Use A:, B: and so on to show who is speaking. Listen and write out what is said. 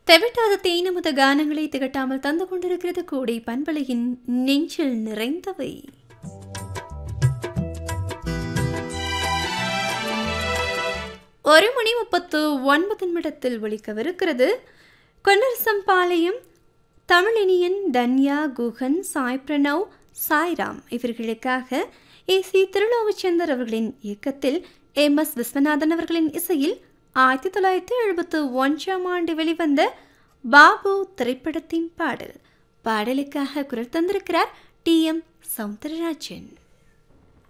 A: தெவிட்டாத தேனமுத கானங்களை திகட்டாமல் தந்து கொண்டிருக்கிறது கூடை பண்பலையின் நெஞ்சில் நிறைந்தவை ஒரு மணி முப்பத்து ஒன்பது நிமிடத்தில் ஒலிக்கவிருக்கிறது கொன்னரசம்பாளையம் தமிழினியன் தன்யா குகன் சாய் பிரணவ் சாய்ராம் இவர்களுக்காக ஏ சி திருலோகச்சந்தர் அவர்களின் இயக்கத்தில் எம் எஸ் விஸ்வநாதன் அவர்களின் இசையில் ஆயிரத்தி தொள்ளாயிரத்தி எழுபத்து ஒன்றாம் ஆண்டு வெளிவந்த பாபு திரைப்படத்தின் பாடல் பாடலுக்காக குரல் தந்திருக்கிறார் டி எம் சவுந்தரராஜன்